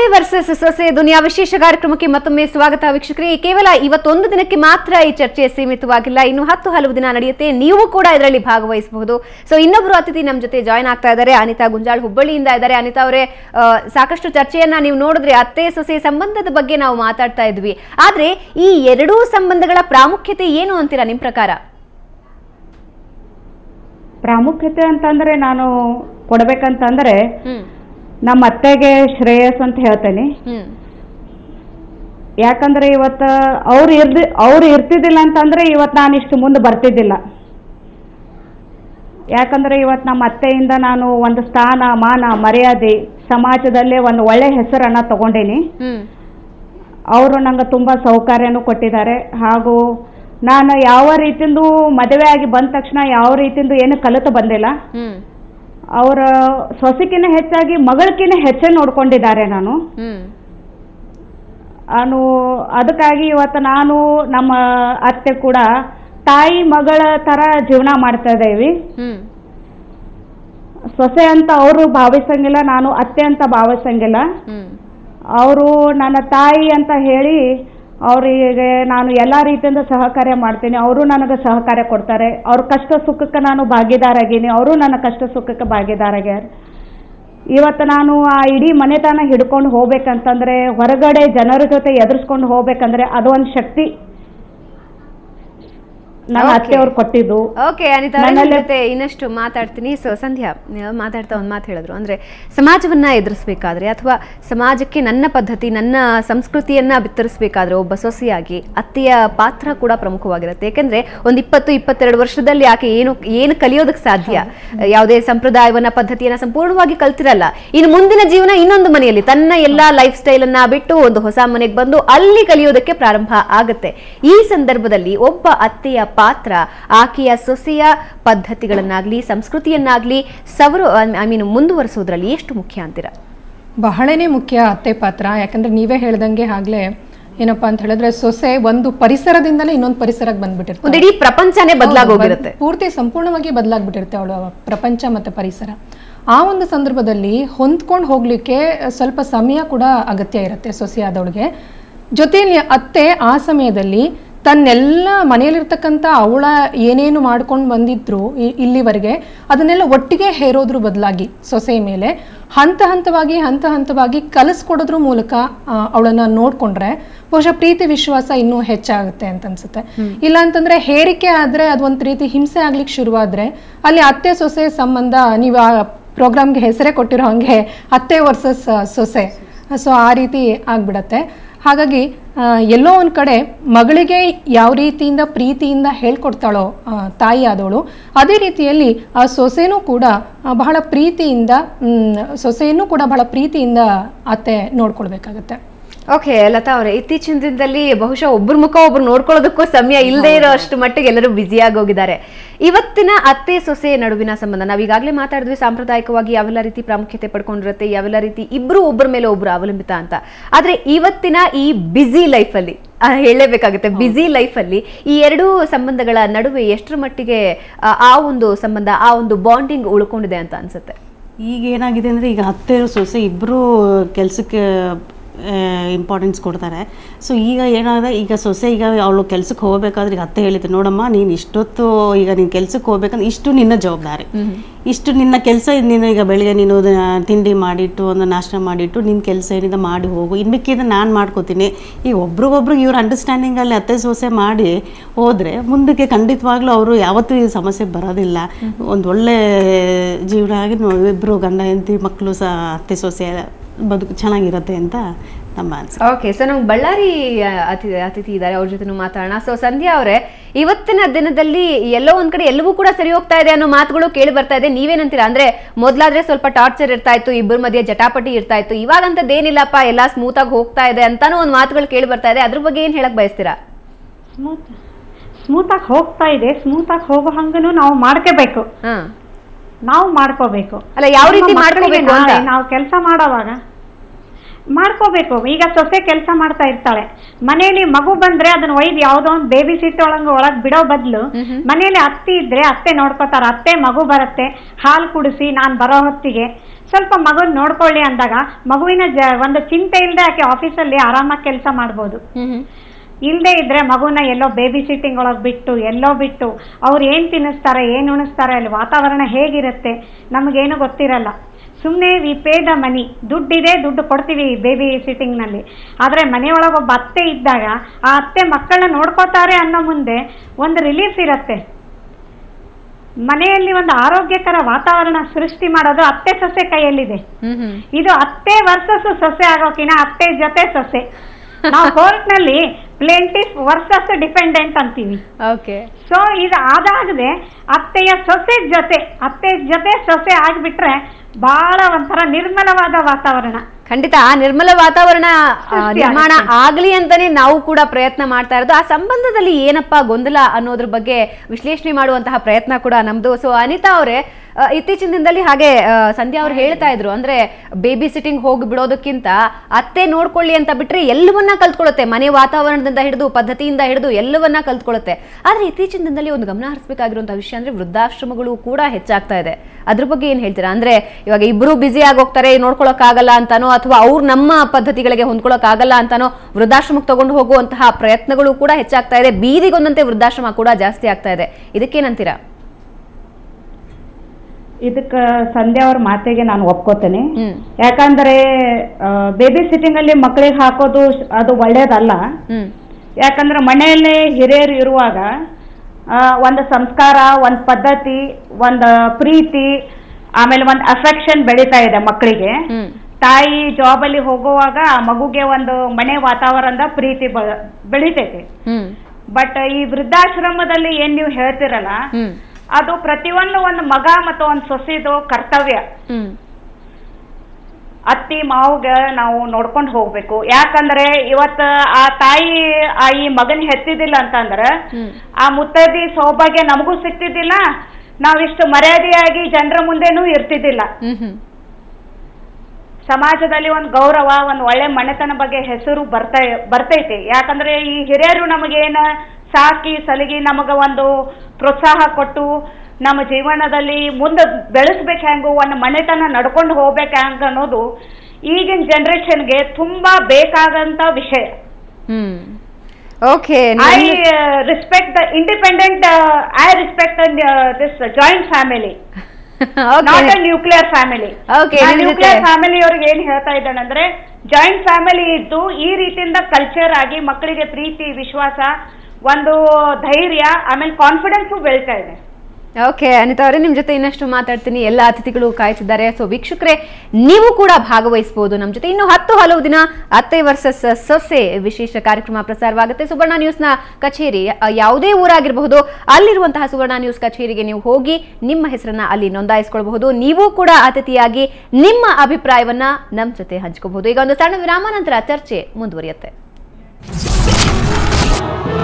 Versus ಸೊಸೆ ದುನಿಯಾ ವಿಶೇಷ ಕಾರ್ಯಕ್ರಮಕ್ಕೆ ಮತ್ತೊಮ್ಮೆ ಸ್ವಾಗತ ವೀಕ್ಷಕರೇ ಕೇವಲ ಇವತ್ತೊಂದು ದಿನಕ್ಕೆ ಮಾತ್ರ ಈ ಚರ್ಚೆ ಸೀಮಿತವಾಗಿಲ್ಲ ಇನ್ನು ಹತ್ತು ಹಲವು ದಿನ ನಡೆಯುತ್ತೆ ನೀವು ಕೂಡ ಇದರಲ್ಲಿ ಭಾಗವಹಿಸಬಹುದು ಸೊ ಇನ್ನೊಬ್ರು ಅತಿಥಿ ನಮ್ಮ ಜೊತೆ ಜಾಯ್ನ್ ಆಗ್ತಾ ಇದ್ದಾರೆ ಅನಿತಾ ಗುಂಜಾಳ್ ಹುಬ್ಬಳ್ಳಿಯಿಂದ ಇದ್ದಾರೆ ಅನಿತಾ ಅವರೇ ಆ, ಸಾಕಷ್ಟು ಚರ್ಚೆಯನ್ನ ನೀವು ನೋಡಿದ್ರೆ ಅತ್ತೆ ಸೊಸೆ ಸಂಬಂಧದ ಬಗ್ಗೆ ನಾವು ಮಾತಾಡ್ತಾ ಇದ್ವಿ ಆದ್ರೆ ಈ ಎರಡೂ ಸಂಬಂಧಗಳ ಪ್ರಾಮುಖ್ಯತೆ ಏನು ಅಂತೀರಾ ನಿಮ್ ಪ್ರಕಾರ ಪ್ರಾಮುಖ್ಯತೆ ಅಂತಂದ್ರೆ ನಾನು ಕೊಡ್ಬೇಕಂತಂದ್ರೆ ಹ್ಮ್ ನಮ್ಮ ಅತ್ತೆಗೆ ಶ್ರೇಯಸ್ ಅಂತ ಹೇಳ್ತೇನೆ ಹ್ಮ್ ಯಾಕಂದ್ರೆ ಇವತ್ತ ಅವ್ರು ಇರ್ದಿ ಅವ್ರು ಇರ್ತಿದ್ದಿಲ್ಲ ಅಂತಂದ್ರೆ ಇವತ್ತು ನಾನು ಇಷ್ಟು ಮುಂದೆ ಬರ್ತಿದ್ದಿಲ್ಲ ಯಾಕಂದ್ರೆ ಇವತ್ತು ನಮ್ಮ ಅತ್ತೆಯಿಂದ ನಾನು ಒಂದು ಸ್ಥಾನ ಮಾನ ಮರ್ಯಾದೆ ಸಮಾಜದಲ್ಲೇ ಒಂದು ಒಳ್ಳೆ ಹೆಸರನ್ನ ತಗೊಂಡೇನಿ ಹ್ಮ್ ಅವರು ನಂಗೆ ತುಂಬ ಸೌಕರ್ಯನೂ ಕೊಟ್ಟಿದ್ದಾರೆ ಹಾಗೂ ನಾನು ಯಾವ ರೀತಿಂದು ಮದುವೆ ಆಗಿ ಬಂದ ತಕ್ಷಣ ಯಾವ ರೀತಿಂದು ಏನು ಕಲಿತು ಬಂದಿಲ್ಲ ಹ್ಮ್ ಅವರ ಸೊಸೆಕಿನ ಹೆಚ್ಚಾಗಿ ಮಗಳಕಿನ ಹೆಚ್ಚೇ ನೋಡ್ಕೊಂಡಿದ್ದಾರೆ ನಾನು ಹ್ಮ್ ನಾನು ಅದಕ್ಕಾಗಿ ಇವತ್ತು ನಾನು ನಮ್ಮ ಅತ್ತೆ ಕೂಡ ತಾಯಿ ಮಗಳ ತರ ಜೀವನ ಮಾಡ್ತಾ ಇದ್ದೇವೆ ಹ್ಮ್ ಸೊಸೆ ಅಂತ ಅವರು ಭಾವಿಸಂಗಿಲ್ಲ ನಾನು ಅತ್ತೆ ಅಂತ ಭಾವಿಸಂಗಿಲ್ಲ ಹ್ಮ್ ಅವರು ನನ್ನ ತಾಯಿ ಅಂತ ಹೇಳಿ ಅವರಿಗೆ ನಾನು ಎಲ್ಲ ರೀತಿಯಿಂದ ಸಹಕಾರ್ಯ ಮಾಡ್ತೀನಿ ಅವರು ನನಗೆ ಸಹಕಾರ್ಯ ಕೊಡ್ತಾರೆ ಅವ್ರ ಕಷ್ಟ ಸುಖಕ್ಕೆ ನಾನು ಭಾಗಿದಾರಾಗೀನಿ ಅವರು ನನ್ನ ಕಷ್ಟ ಸುಖಕ್ಕೆ ಭಾಗಿದಾರಾಗ್ಯಾರ ಇವತ್ತು ನಾನು ಆ ಇಡೀ ಮನೆತನ ಹಿಡ್ಕೊಂಡು ಹೋಗ್ಬೇಕಂತಂದ್ರೆ ಹೊರಗಡೆ ಜನರ ಜೊತೆ ಎದುರಿಸ್ಕೊಂಡು ಹೋಗ್ಬೇಕಂದ್ರೆ ಅದು ಒಂದು ಶಕ್ತಿ ನನ್ನ Okay. ಅತ್ತೆಯವ್ರು ಕೊಟ್ಟಿದ್ದು ಓಕೆ ಅನಿತಾ ಅವರೇ, ನಿಮ್ ನನ್ನಲ್ಲಿ- ಜೊತೆ ಇನ್ನಷ್ಟು ಮಾತಾಡ್ತೀನಿ ಸೊ ಸಂಧ್ಯಾ ನೀವು ಮಾತಾಡ್ತಾ ಒಂದು ಮಾತು ಹೇಳಿದ್ರು ಅಂದ್ರೆ ಸಮಾಜವನ್ನ ಎದುರಿಸಬೇಕಾದ್ರೆ ಅಥವಾ ಸಮಾಜಕ್ಕೆ ನನ್ನ ಪದ್ಧತಿ ನನ್ನ ಸಂಸ್ಕೃತಿಯನ್ನ ಬಿತ್ತರಿಸಬೇಕಾದ್ರೆ ಒಬ್ಬ ಸೊಸೆಯಾಗಿ ಅತ್ತೆಯ ಪಾತ್ರ ಕೂಡ ಪ್ರಮುಖವಾಗಿರುತ್ತೆ ಯಾಕೆಂದ್ರೆ ಒಂದು ಇಪ್ಪತ್ತು ಇಪ್ಪತ್ತೆರಡು ವರ್ಷದಲ್ಲಿ ಆಕೆ ಏನು ಏನು ಕಲಿಯೋದಕ್ಕೆ ಸಾಧ್ಯ ಯಾವುದೇ ಸಂಪ್ರದಾಯವನ್ನ ಪದ್ಧತಿಯನ್ನ ಸಂಪೂರ್ಣವಾಗಿ ಕಲ್ತಿರಲ್ಲ ಇನ್ನು ಮುಂದಿನ ಜೀವನ ಇನ್ನೊಂದು ಮನೆಯಲ್ಲಿ ತನ್ನ ಎಲ್ಲಾ ಲೈಫ್ ಸ್ಟೈಲ್ ಅನ್ನ ಬಿಟ್ಟು ಒಂದು ಹೊಸ ಮನೆಗೆ ಬಂದು ಅಲ್ಲಿ ಕಲಿಯೋದಕ್ಕೆ ಪ್ರಾರಂಭ ಆಗುತ್ತೆ ಈ ಸಂದರ್ಭದಲ್ಲಿ ಒಬ್ಬ ಅತ್ತೆಯ ಪಾತ್ರ ಆಕೆಯ ಸೊಸೆಯ ಪದ್ಧತಿಗಳನ್ನಾಗ್ಲಿ ಸಂಸ್ಕೃತಿಯನ್ನಾಗ್ಲಿ ಸವರು ಐ ಮೀನ್ ಮುಂದುವರಿಸೋದ್ರಲ್ಲಿ ಎಷ್ಟು ಮುಖ್ಯ ಅಂತೀರಾ ಬಹಳನೇ ಮುಖ್ಯ ಅತ್ತೆ ಪಾತ್ರ ಯಾಕಂದ್ರೆ ನೀವೇ ಹೇಳ್ದಂಗೆ ಆಗ್ಲೇ ಏನಪ್ಪಾ ಅಂತ ಹೇಳಿದ್ರೆ ಸೊಸೆ ಒಂದು ಪರಿಸರದಿಂದಲೇ ಇನ್ನೊಂದು ಪರಿಸರಕ್ಕೆ ಬಂದ್ಬಿಟ್ಟಿರ್ತಾರೆ ಒಂದು ಇಡೀ ಪ್ರಪಂಚನೇ ಬದಲಾಗೋಗಿರುತ್ತೆ ಬದ್- ಪೂರ್ತಿ ಸಂಪೂರ್ಣವಾಗಿ ಬದಲಾಗ್ಬಿಟ್ಟಿರುತ್ತೆ ಅವಳ ಪ್ರಪಂಚ ಮತ್ತೆ ಪರಿಸರ ಆ ಒಂದು ಸಂದರ್ಭದಲ್ಲಿ ಹೊಂದ್ಕೊಂಡು ಹೋಗ್ಲಿಕ್ಕೆ ಸ್ವಲ್ಪ ಸಮಯ ಕೂಡ ಅಗತ್ಯ ಇರುತ್ತೆ ಸೊಸೆ ಆದವಳಿಗೆ ಜೊತೆಯಲ್ಲಿ ಅತ್ತೆ ಆ ಸಮಯದಲ್ಲಿ ತನ್ನೆಲ್ಲ ಮನೆಯಲ್ಲಿರ್ತಕ್ಕಂಥ ಅವಳ ಏನೇನು ಮಾಡ್ಕೊಂಡು ಬಂದಿದ್ರು ಇ- ಇಲ್ಲಿವರೆಗೆ ಅದನ್ನೆಲ್ಲ ಒಟ್ಟಿಗೆ ಹೇರೋದ್ರ ಬದಲಾಗಿ ಸೊಸೆ ಮೇಲೆ ಹಂತ ಹಂತವಾಗಿ ಹಂತ ಹಂತವಾಗಿ ಕಲಿಸ್ಕೊಡೋದ್ರ ಮೂಲಕ ಅವಳನ್ನ ನೋಡ್ಕೊಂಡ್ರೆ ಬಹುಶಃ ಪ್ರೀತಿ ವಿಶ್ವಾಸ ಇನ್ನೂ ಹೆಚ್ಚಾಗುತ್ತೆ ಅಂತ ಅನ್ಸುತ್ತೆ ಇಲ್ಲ ಅಂತಂದ್ರೆ ಹೇರಿಕೆ ಆದ್ರೆ ಅದು ಒಂದ್ ರೀತಿ ಹಿಂಸೆ ಆಗ್ಲಿಕ್ಕೆ ಶುರುವಾದ್ರೆ ಅಲ್ಲಿ ಅತ್ತೆ ಸೊಸೆ ಸಂಬಂಧ ನೀವು ಆ ಪ್ರೋಗ್ರಾಮ್ಗೆ ಹೆಸರೇ ಕೊಟ್ಟಿರೋ ಹಂಗೆ ಅತ್ತೆ ವರ್ಸಸ್ ಸೊಸೆ ಸೊ ಆ ರೀತಿ ಆಗ್ಬಿಡತ್ತೆ ಹಾಗಾಗಿ ಆ, ಎಲ್ಲೋ ಒಂದು ಕಡೆ ಮಗಳಿಗೆ ಯಾವ ರೀತಿಯಿಂದ ಪ್ರೀತಿಯಿಂದ ಹೇಳ್ಕೊಡ್ತಾಳೋ ಆ, ತಾಯಿ ಆದವಳು ಅದೇ ರೀತಿಯಲ್ಲಿ ಆ ಸೊಸೆನೂ ಕೂಡ ಆ, ಬಹಳ ಪ್ರೀತಿಯಿಂದ ಮ್, ಸೊಸೆಯನ್ನು ಕೂಡ ಬಹಳ ಪ್ರೀತಿಯಿಂದ ಅತ್ತೆ ನೋಡ್ಕೊಳ್ಬೇಕಾಗತ್ತೆ ಓಕೆ ಲತಾ ಅವರೇ ಇತ್ತೀಚಿನ ದಿನದಲ್ಲಿ ಬಹುಶಃ ಒಬ್ರ ಮುಖ ಒಬ್ರು ನೋಡ್ಕೊಳ್ಳೋದಕ್ಕೂ ಸಮಯ ಇಲ್ಲದೆ ಇರೋ ಅಷ್ಟು ಮಟ್ಟಿಗೆ ಎಲ್ಲರೂ ಬ್ಯುಸಿಯಾಗಿ ಹೋಗಿದ್ದಾರೆ ಇವತ್ತಿನ ಅತ್ತೆ ಸೊಸೆ ನಡುವಿನ ಸಂಬಂಧ ನಾವು ಈಗಾಗಲೇ ಮಾತಾಡಿದ್ವಿ ಸಾಂಪ್ರದಾಯಿಕವಾಗಿ ಯಾವೆಲ್ಲ ರೀತಿ ಪ್ರಾಮುಖ್ಯತೆ ಪಡ್ಕೊಂಡಿರುತ್ತೆ ಯಾವೆಲ್ಲ ರೀತಿ ಇಬ್ರು ಒಬ್ಬರ ಮೇಲೆ ಒಬ್ರು ಅವಲಂಬಿತ ಅಂತ ಆದ್ರೆ ಇವತ್ತಿನ ಈ ಬ್ಯುಸಿ ಲೈಫಲ್ಲಿ ಹೇಳಲೇಬೇಕಾಗುತ್ತೆ ಬ್ಯುಸಿ ಲೈಫಲ್ಲಿ ಈ ಎರಡೂ ಸಂಬಂಧಗಳ ನಡುವೆ ಎಷ್ಟರ ಮಟ್ಟಿಗೆ ಆ, ಆ ಒಂದು ಸಂಬಂಧ ಆ ಒಂದು ಬಾಂಡಿಂಗ್ ಉಳ್ಕೊಂಡಿದೆ ಅಂತ ಅನ್ಸುತ್ತೆ ಈಗ ಏನಾಗಿದೆ ಅಂದರೆ ಈಗ ಅತ್ತೆ ಸೊಸೆ ಇಬ್ಬರು ಕೆಲಸಕ್ಕೆ ಇಂಪಾರ್ಟೆನ್ಸ್ ಕೊಡ್ತಾರೆ ಸೊ ಈಗ ಏನಾಗಿದೆ ಈಗ ಸೊಸೆ ಈಗ ಅವಳು ಕೆಲ್ಸಕ್ಕೆ ಹೋಗಬೇಕಾದ್ರೆ ಈಗ ಅತ್ತೆ ಹೇಳಿದ್ರು ನೋಡಮ್ಮ ನೀನು ಇಷ್ಟೊತ್ತು ಈಗ ನೀನು ಕೆಲ್ಸಕ್ಕೆ ಹೋಗ್ಬೇಕಂದ್ರೆ ಇಷ್ಟು ನಿನ್ನ ಜವಾಬ್ದಾರಿ ಇಷ್ಟು ನಿನ್ನ ಕೆಲಸ ನೀನು ಈಗ ಬೆಳಿಗ್ಗೆ ನೀನು ಅದನ್ನ ತಿಂಡಿ ಮಾಡಿಟ್ಟು ಒಂದು ನಾಷ್ಟ ಮಾಡಿಟ್ಟು ನಿನ್ನ ಕೆಲಸ ಏನಿದೆ ಮಾಡಿ ಹೋಗು ಇನ್ನು ಮಿಕ್ಕಿದ ನಾನು ಮಾಡ್ಕೋತೀನಿ ಈಗ ಒಬ್ರಿಗೊಬ್ರು ಇವ್ರ ಅಂಡರ್ಸ್ಟ್ಯಾಂಡಿಂಗಲ್ಲಿ ಅತ್ತೆ ಸೊಸೆ ಮಾಡಿ ಹೋದರೆ ಮುಂದಕ್ಕೆ ಖಂಡಿತವಾಗ್ಲೂ ಅವರು ಯಾವತ್ತೂ ಈ ಸಮಸ್ಯೆ ಬರೋದಿಲ್ಲ ಒಂದು ಒಳ್ಳೆ ಜೀವನ ಆಗಿ ನಾವು ಇಬ್ಬರು ಗಂಡ ಹೆಂಡತಿ ಮಕ್ಕಳು ಸಹ ಅತ್ತೆ ಸೊಸೆ ಬದುಕು ಚೆನ್ನಾಗಿರುತ್ತೆ ಅಂತ ನಮ್ಮ ಅನ್ಸ ಓಕೆ ಸೊ ನಮ್ಗೆ ಬಳ್ಳಾರಿ ಆ, ಅತಿ ಅತಿಥಿ ಇದ್ದಾರೆ ಅವ್ರ ಜೊತೆ ಮಾತಾಡೋಣ ಸೊ ಸಂಧ್ಯಾ ಅವರೇ ಇವತ್ತಿನ ದಿನದಲ್ಲಿ ಎಲ್ಲೋ ಒಂದ್ ಕಡೆ ಎಲ್ಲವೂ ಕೂಡ ಸರಿ ಹೋಗ್ತಾ ಇದೆ ಅನ್ನೋ ಮಾತುಗಳು ಕೇಳಿ ಬರ್ತಾ ಇದೆ ನೀವೇನಂತೀರಾ ಅಂದ್ರೆ ಮೊದ್ಲಾದ್ರೆ ಸ್ವಲ್ಪ ಟಾರ್ಚರ್ ಇರ್ತಾ ಇತ್ತು ಇಬ್ಬರ ಮಧ್ಯೆ ಜಟಾಪಟಿ ಇರ್ತಾ ಇತ್ತು ಇವಾಗ ಅಂತದ್ದೇನಿಲ್ಲಪ್ಪ ಎಲ್ಲ ಸ್ಮೂತ್ ಆಗಿ ಹೋಗ್ತಾ ಇದೆ ಅಂತಾನು ಒಂದ್ ಮಾತುಗಳು ಕೇಳಿ ಬರ್ತಾ ಇದೆ ಅದ್ರ ಬಗ್ಗೆ ಏನ್ ಹೇಳಕ್ ಬಯಸ್ತೀರಾ ಸ್ಮೂತ್ ಸ್ಮೂತಾಗಿ ಹೋಗ್ತಾ ಇದೆ ಸ್ಮೂತಾಗಿ ಹೋಗೋ ಹಂಗನು ನಾವು ಮಾಡ್ಕೋಬೇಕು ಹಾ ನಾವು ಮಾಡ್ಕೋಬೇಕು ಅಲ್ಲ ಯಾವ ರೀತಿ ನಮ್ಮ ಮಕ್ಕಳಿಗೆ ಮಾಡ್ಕೋಬೇಕು ಅಂತ ನಾಳೆ ನಾವು ಕೆಲಸ ಮಾಡೋವಾಗ ಮಾಡ್ಕೋಬೇಕು ಈಗ ಸೊಸೆ ಕೆಲಸ ಮಾಡ್ತಾ ಇರ್ತಾಳೆ ಮನೇಲಿ ಮಗು ಬಂದ್ರೆ ಅದನ್ನ ಒಯ್ದು ಯಾವ್ದೋ ಒಂದು ಬೇಬಿ ಸೀಟ್ ಒಳಗ ಒಳಗ್ ಬಿಡೋ ಬದ್ಲು ಮನೇಲಿ ಅತ್ತಿ ಇದ್ರೆ ಅತ್ತೆ ನೋಡ್ಕೋತಾರ ಅತ್ತೆ ಮಗು ಬರುತ್ತೆ ಹಾಲು ಕುಡಿಸಿ ನಾನ್ ಬರೋ ಹೊತ್ತಿಗೆ ಸ್ವಲ್ಪ ಮಗುನ್ ನೋಡ್ಕೊಳ್ಳಿ ಅಂದಾಗ ಮಗುವಿನ ಜ ಒಂದು ಚಿಂತೆ ಇಲ್ಲದೆ ಆಕೆ ಆಫೀಸಲ್ಲಿ ಆರಾಮಾಗಿ ಕೆಲಸ ಮಾಡ್ಬೋದು ಹ್ಮ್ ಹ್ಮ್ ಇಲ್ಲದೆ ಇದ್ರೆ ಮಗುನ ಎಲ್ಲೋ ಬೇಬಿ ಸಿಟ್ಟಿಂಗ್ ಒಳಗೆ ಬಿಟ್ಟು ಎಲ್ಲೋ ಬಿಟ್ಟು ಅವ್ರು ಏನು ತಿನ್ನಿಸ್ತಾರೆ ಏನು ಉಣಿಸ್ತಾರೆ ಅಲ್ಲಿ ವಾತಾವರಣ ಹೇಗಿರುತ್ತೆ ನಮಗೇನು ಗೊತ್ತಿರಲ್ಲ ಸುಮ್ಮನೆ ವಿ ಪೇ ದ ಮನಿ ದುಡ್ಡಿದೆ ದುಡ್ಡು ಕೊಡ್ತೀವಿ ಬೇಬಿ ಸಿಟ್ಟಿಂಗ್ನಲ್ಲಿ ಆದರೆ ಮನೆಯೊಳಗೆ ಒಬ್ಬ ಅತ್ತೆ ಇದ್ದಾಗ ಆ ಅತ್ತೆ ಮಕ್ಕಳನ್ನ ನೋಡ್ಕೋತಾರೆ ಅನ್ನೋ ಮುಂದೆ ಒಂದು ರಿಲೀಫ್ ಇರುತ್ತೆ ಮನೆಯಲ್ಲಿ ಒಂದು ಆರೋಗ್ಯಕರ ವಾತಾವರಣ ಸೃಷ್ಟಿ ಮಾಡೋದು ಅತ್ತೆ ಸೊಸೆ ಕೈಯಲ್ಲಿದೆ ಹ್ಮ್ ಹ್ಮ್ ಇದು ಅತ್ತೆ ವರ್ಸಸ್ ಸೊಸೆ ಆಗೋಕಿನ ಅತ್ತೆ ಜೊತೆ ಸೊಸೆ ನಾವು ಕೋರ್ಟ್ ನಲ್ಲಿ ಪ್ಲೇಂಟಿಫ್ ವರ್ಸಸ್ ಡಿಪೆಂಡೆಂಟ್ ಅಂತೀವಿ ಓಕೆ ಸೊ ಇದು ಆದಾಗದೆ ಅತ್ತೆಯ ಸೊಸೆ ಜೊತೆ ಅತ್ತೆ ಜೊತೆ ಸೊಸೆ ಆಗ್ಬಿಟ್ರೆ ಬಹಳ ಒಂಥರ ನಿರ್ಮಲವಾದ ವಾತಾವರಣ ಖಂಡಿತ ಆ ನಿರ್ಮಲ ವಾತಾವರಣ ಆ, ಸೃಷ್ಟಿ ನಿರ್ಮಾಣ ಆಗುತ್ತೆ. ಆಗ್ಲಿ ಅಂತಾನೆ ನಾವು ಕೂಡ ಪ್ರಯತ್ನ ಮಾಡ್ತಾ ಇರೋದು ಆ ಸಂಬಂಧದಲ್ಲಿ ಏನಪ್ಪಾ ಗೊಂದಲ ಅನ್ನೋದ್ರ ಬಗ್ಗೆ ವಿಶ್ಲೇಷಣೆ ಮಾಡುವಂತಹ ಪ್ರಯತ್ನ ಕೂಡ ನಮ್ದು ಸೊ ಅನಿತಾ ಅವರೇ ಆ, ಇತ್ತೀಚಿನ ದಿನದಲ್ಲಿ ಹಾಗೆ ಆ, ಸಂಧ್ಯಾ ಅವ್ರು ಹೇಳ್ತಾ ಇದ್ರು ಅಂದ್ರೆ ಬೇಬಿ ಸಿಟ್ಟಿಂಗ್ ಹೋಗಿ ಬಿಡೋದಕ್ಕಿಂತ ಅತ್ತೆ ನೋಡ್ಕೊಳ್ಳಿ ಅಂತ ಬಿಟ್ರೆ ಎಲ್ಲವನ್ನ ಕಲ್ತ್ಕೊಳ್ಳುತ್ತೆ ಮನೆ ವಾತಾವರಣದಿಂದ ಹಿಡಿದು ಪದ್ಧತಿಯಿಂದ ಹಿಡಿದು ಎಲ್ಲವನ್ನ ಕಲ್ತ್ಕೊಳ್ಳುತ್ತೆ ಆದ್ರೆ ಇತ್ತೀಚಿನ ದಿನದಲ್ಲಿ ಒಂದು ಗಮನ ಹರಿಸಬೇಕಾಗಿರುವಂತಹ ವಿಷಯ ಅಂದ್ರೆ ವೃದ್ಧಾಶ್ರಮಗಳು ಕೂಡ ಹೆಚ್ಚಾಗ್ತಾ ಇದೆ ಅದ್ರ ಬಗ್ಗೆ ಏನ್ ಹೇಳ್ತೀರಾ ಅಂದ್ರೆ ಇವಾಗ ಇಬ್ರು ಬ್ಯುಸಿ ಆಗೋಗ್ತಾರೆ ನೋಡ್ಕೊಳಕ್ ಆಗಲ್ಲ ಅಂತಾನೋ ಅಥವಾ ಅವ್ರು ನಮ್ಮ ಪದ್ಧತಿಗಳಿಗೆ ಹೊಂದ್ಕೊಳಕ್ ಆಗಲ್ಲ ಅಂತಾನೋ ವೃದ್ಧಾಶ್ರಮಕ್ಕೆ ತಗೊಂಡು ಹೋಗುವಂತಹ ಪ್ರಯತ್ನಗಳು ಕೂಡ ಹೆಚ್ಚಾಗ್ತಾ ಇದೆ ಬೀದಿಗೊಂದಂತೆ ವೃದ್ಧಾಶ್ರಮ ಕೂಡ ಜಾಸ್ತಿ ಆಗ್ತಾ ಇದೆ ಇದಕ್ಕೇನಂತೀರಾ ಇದಕ್ಕೆ ಸಂಧ್ಯಾ ಅವ್ರ ಮಾತಿಗೆ ನಾನು ಒಪ್ಕೋತೇನೆ ಹ್ಮ್ ಯಾಕಂದ್ರೆ ಬೇಬಿ ಸಿಟ್ಟಿಂಗ್ ಅಲ್ಲಿ ಮಕ್ಕಳಿಗೆ ಹಾಕೋದು ಶ- ಅದು ಒಳ್ಳೇದಲ್ಲ ಹ್ಮ್ ಯಾಕಂದ್ರೆ ಮನೆಯಲ್ಲಿ ಹಿರಿಯರು ಇರುವಾಗ ಆ, ಒಂದು ಸಂಸ್ಕಾರ ಒಂದು ಪದ್ಧತಿ ಒಂದು ಪ್ರೀತಿ ಆಮೇಲೆ ಒಂದು ಅಫೆಕ್ಷನ್ ಬೆಳೀತಾ ಇದೆ ಮಕ್ಕಳಿಗೆ ಹ್ಮ್ ತಾಯಿ ಜಾಬಲ್ಲಿ ಹೋಗುವಾಗ ಆ ಮಗುಗೆ ಒಂದು ಮನೆ ವಾತಾವರಣದ ಪ್ರೀತಿ ಬ- ಬೆಳಿತೈತಿ ಹ್ಮ್ ಬಟ್ ಈ ವೃದ್ಧಾಶ್ರಮದಲ್ಲಿ ಏನ್ ನೀವು ಹೇಳ್ತಿರಲ್ಲ ಹ್ಮ್ ಅದು ಪ್ರತಿಯೊಂದು ಒಂದು ಮಗ ಮತ್ತು ಒಂದು ಸೊಸೆದು ಕರ್ತವ್ಯ ಹ್ಮ್ ಅತ್ತಿ ಮಾವುಗ ನಾವು ನೋಡ್ಕೊಂಡು ಹೋಗ್ಬೇಕು ಯಾಕಂದ್ರೆ ಇವತ್ತ ಆ ತಾಯಿ ಆ ಈ ಮಗನ್ ಹೆತ್ತಿದಿಲ್ಲ ಅಂತಂದ್ರ ಹ್ಮ್. ಆ ಮುತ್ತೈದಿ ಸೌಭಾಗ್ಯ ನಮಗೂ ಸಿಗ್ತಿದ್ದಿಲ್ಲ ನಾವಿಷ್ಟು ಮರ್ಯಾದೆಯಾಗಿ ಜನರ ಮುಂದೆನೂ ಇರ್ತಿದ್ದಿಲ್ಲ ಹ್ಮ್ ಹ್ಮ್ ಸಮಾಜದಲ್ಲಿ ಒಂದು ಗೌರವ ಒಂದು ಒಳ್ಳೆ ಮನೆತನ ಬಗ್ಗೆ ಹೆಸರು ಬರ್ತಾ ಬರ್ತೈತಿ ಯಾಕಂದ್ರೆ ಈ ಹಿರಿಯರು ನಮಗೇನ ಸಾಕಿ ಸಲಿಗಿ ನಮಗ ಒಂದು ಪ್ರೋತ್ಸಾಹ ಕೊಟ್ಟು ನಮ್ಮ ಜೀವನದಲ್ಲಿ ಮುಂದೆ ಬೆಳೆಸ್ಬೇಕು ಹೆಂಗು ಒಂದು ಮನೆತನ ನಡ್ಕೊಂಡು ಹೋಗ್ಬೇಕು ಹೆಂಗ ಅನ್ನೋದು ಈಗಿನ ಜನರೇಷನ್ಗೆ ತುಂಬಾ ಬೇಕಾದಂತ ವಿಷಯ hmm okay I respect the independent I respect this joint family not a nuclear family Okay, ನಿಮ್ ಜೊತೆ- ನ್ಯೂಕ್ಲಿಯರ್ ಫ್ಯಾಮಿಲಿ ಅವ್ರಿಗೆ ಏನ್ ಹೇಳ್ತಾ ಇದ್ದಾನೆ ಅಂದ್ರೆ ಜಾಯಿಂಟ್ ಫ್ಯಾಮಿಲಿ ಇದ್ದು ಈ ರೀತಿಯಿಂದ ಕಲ್ಚರ್ ಆಗಿ ಮಕ್ಕಳಿಗೆ ಪ್ರೀತಿ ವಿಶ್ವಾಸ ಒಂದು ಧೈರ್ಯ ಆಮೇಲೆ ಕಾನ್ಫಿಡೆನ್ಸ್ ಬೆಳಿತಾ ಇದೆ ಓಕೆ ಅನಿತಾ ಅವರೇ ನಿಮ್ಮ ಜೊತೆ ಇನ್ನಷ್ಟು ಮಾತಾಡ್ತೀನಿ ಎಲ್ಲ ಅತಿಥಿಗಳು ಕಾಯ್ತಿದ್ದಾರೆ ಸೊ ವೀಕ್ಷಕರೇ ನೀವು ಕೂಡ ಭಾಗವಹಿಸಬಹುದು ನಮ್ಮ ಜೊತೆ ಇನ್ನು ಹತ್ತು ಹಲವು ದಿನ ಅತ್ತೆ ವರ್ಸಸ್ ಸೊಸೆ ವಿಶೇಷ ಕಾರ್ಯಕ್ರಮ ಪ್ರಸಾರವಾಗುತ್ತೆ ಸುವರ್ಣ ನ್ಯೂಸ್ನ ಕಚೇರಿ ಅ, ಯಾವುದೇ ಊರಾಗಿರಬಹುದು ಅಲ್ಲಿರುವಂತಹ ಸುವರ್ಣ ನ್ಯೂಸ್ ಕಚೇರಿಗೆ ನೀವು ಹೋಗಿ ನಿಮ್ಮ ಹೆಸರನ್ನ ಅಲ್ಲಿ ನೋಂದಾಯಿಸಿಕೊಳ್ಳಬಹುದು ನೀವು ಕೂಡ ಅತಿಥಿಯಾಗಿ ನಿಮ್ಮ ಅಭಿಪ್ರಾಯವನ್ನ ನಮ್ಮ ಜೊತೆ ಹಂಚ್ಕೋಬಹುದು ಈಗ ಒಂದು ಸಣ್ಣ ವಿರಾಮ ನಂತರ ಚರ್ಚೆ ಮುಂದುವರಿಯುತ್ತೆ